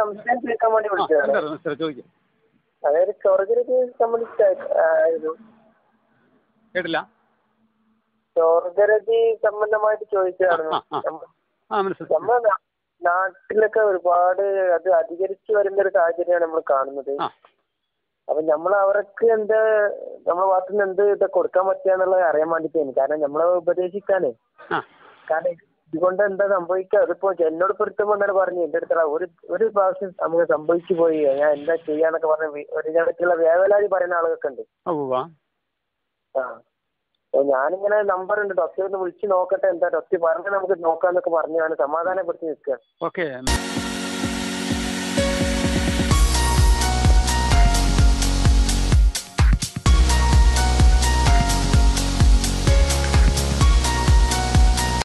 സംശയം ചോദിക്കാൻ വേണ്ടി ആ വിളിച്ചതാണ് എന്തായിരുന്നു മിസ്റ്റർ ചോദിക്കും അതായത് സ്വർഗരതി സംബന്ധിച്ചായിരുന്നു കേട്ടില്ല സ്വർഗരതി സംബന്ധമായിട്ട് ചോദിച്ചതാണ് ആ, ആ. നമ്മ- ആ മനസ്സിലായി നമ്മുടെ നാ- നാട്ടിലൊക്കെ ഒരുപാട് അത് അധികരിച്ചു വരുന്ന ഒരു സാഹചര്യമാണ് നമ്മൾ കാണുന്നത് ആ അപ്പൊ നമ്മൾ അവർക്ക് എന്ത് നമ്മളെ ഭാഗത്തു നിന്ന് എന്ത് ഇത് കൊടുക്കാൻ പറ്റുകയെന്നുള്ളത് അറിയാൻ വേണ്ടിട്ടാണ് കാരണം നമ്മളെ ഉപദേശിക്കാനേ ആ കാരണം ഇതുകൊണ്ട് എന്താ സംഭവിക്കുക അതിപ്പോ എന്നോട് പൊരുത്തം തന്നെ പറഞ്ഞു എന്റെ അടുത്തുള്ള ഒരു ഒരു പ്രാവശ്യം നമുക്ക് സംഭവിച്ചു പോയി ഞാൻ എന്താ ചെയ്യാന്നൊക്കെ പറഞ്ഞ വി- ഒരു കണക്കുള്ള വേവലാതി പറയുന്ന ആളുകളൊക്കെ ഉണ്ട് ആ ഉവ്വ ആ അപ്പൊ ഞാനിങ്ങനെ നമ്പർ ഉണ്ട് ഡോക്ടറെ ഒന്ന് വിളിച്ച് നോക്കട്ടെ എന്താ ഡോക്ടർ പറഞ്ഞ നമുക്ക് നോക്കാന്നൊക്കെ പറഞ്ഞു ഞാൻ സമാധാനപ്പെടുത്തി നിൽക്കുക ഓക്കെ